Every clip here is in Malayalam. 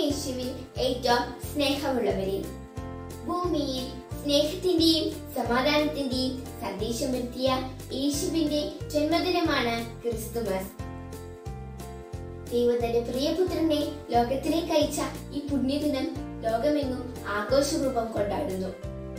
യേശുവിൽ ഏറ്റവും സ്നേഹമുള്ളവരെ ഭൂമിയിൽ സ്നേഹത്തിന്റെയും സമാധാനത്തിന്റെയും സന്ദേശം വരുത്തിയ യേശുവിന്റെ ജന്മദിനമാണ് ക്രിസ്തുമസ് ദൈവം തന്റെ പ്രിയപുത്രനെ ലോകത്തിലേക്ക് അയച്ച ഈ പുണ്യദിനം ലോകമെങ്ങും ആഘോഷപൂർവ്വം കൊണ്ടാടുന്നു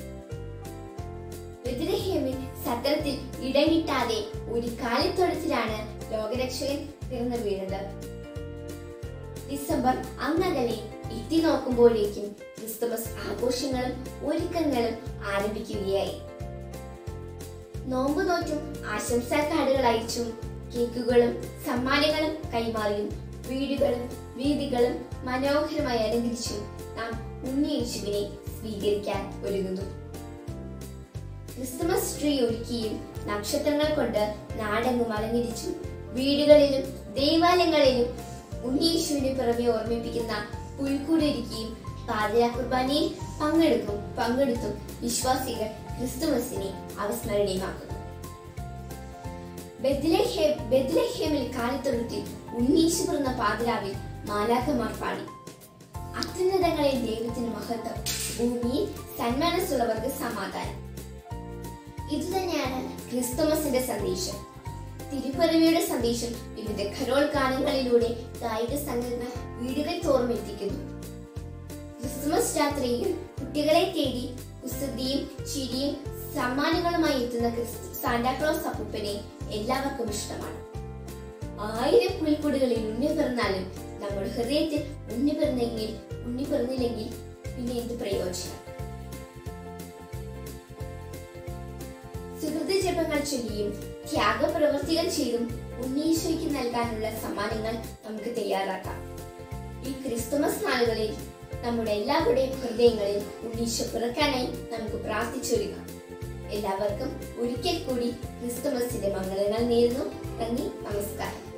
ബെത്ലഹേമിൽ സത്രത്തിൽ ഇടം കിട്ടാതെ ഒരു കാലിത്തൊടത്തിലാണ് ലോകരക്ഷകൻ പിറന്നു വീണത് ഡിസംബർ അങ്ങകലെ എത്തി നോക്കുമ്പോഴേക്കും ക്രിസ്തുമസ് ആഘോഷങ്ങളും ഒരുക്കങ്ങളും ആരംഭിക്കുകയായി നോമ്പ് നോറ്റും ആശംസാ കാർഡുകൾ അയച്ചും കേക്കുകളും സമ്മാനങ്ങളും കൈമാറിയും വീടുകളും വീതികളും മനോഹരമായി അലങ്കരിച്ചും നാം ഉണ്ണി യേശുവിനെ സ്വീകരിക്കാൻ ഒരുങ്ങുന്നു ക്രിസ്തുമസ് ട്രീ ഒരുക്കിയും നക്ഷത്രങ്ങൾ കൊണ്ട് നാടെങ്ങും അലങ്കരിച്ചും വീടുകളിലും ദേവാലയങ്ങളിലും ഉണ്ണീശുവിനെ പുറമെ ഓർമ്മിപ്പിക്കുന്ന പുൽക്കൂടൊരുക്കിയും പാതിരാ കുർബാനയിൽ പങ്കെടുക്കും പങ്കെടുത്തും വിശ്വാസികൾ ക്രിസ്തുമസിനെ അവസ്മരണീയമാക്കുന്നു ബെത്ലഹേം ബെത്ലഹേമിൽ കാലിത്തൊഴുത്തിൽ ഉണ്ണീശു പിറന്ന പാതിരാവിൽ മാലാഖമാർ പാടി അത്യുന്നതങ്ങളിൽ ദൈവത്തിന് മഹത്വം ഭൂമിയിൽ സന്മനസ്സുള്ളവർക്ക് സമാധാനം ഇതുതന്നെയാണ് ക്രിസ്തുമസിന്റെ സന്ദേശം തിരുപ്പിറവിയുടെ സന്ദേശം വിവിധ ഖരോൾ ഗാനങ്ങളിലൂടെ ഗായിക സംഘങ്ങൾ വീടുകൾ തോറും എത്തിക്കുന്നു ക്രിസ്തുമസ് രാത്രിയിൽ കുട്ടികളെ തേടി കുസൃതിയും ചിരിയും സമ്മാനങ്ങളുമായി എത്തുന്ന ക്രിസ്തു സാന്റാക്ലോസ് അപ്പൂപ്പനെ എല്ലാവർക്കും ഇഷ്ടമാണ് ആയിരം പുൽക്കൂടുകളിൽ ഉണ്ണി പിറന്നാലും നമ്മുടെ ഹൃദയത്തിൽ ഉണ്ണി പിറന്നെങ്കിൽ ഉണ്ണി പിറന്നില്ലെങ്കിൽ പിന്നെ എന്ത് പ്രയോജനം സുഹൃത ജപങ്ങൾ ചൊല്ലിയും ത്യാഗപ്രവൃത്തികൾ ചെയ്തും ഉണ്ണീശോയ്ക്ക് നൽകാനുള്ള സമ്മാനങ്ങൾ നമുക്ക് തയ്യാറാക്കാം ഈ ക്രിസ്തുമസ് നാളുകളിൽ നമ്മുടെ എല്ലാവരുടെയും ഹൃദയങ്ങളിൽ ഉണ്ണീശോ പിറക്കാനായി നമുക്ക് പ്രാർത്ഥിച്ചൊരുങ്ങാം എല്ലാവർക്കും ഒരിക്കൽ കൂടി ക്രിസ്തുമസിന്റെ മംഗളങ്ങൾ നേരുന്നു നന്ദി നമസ്കാരം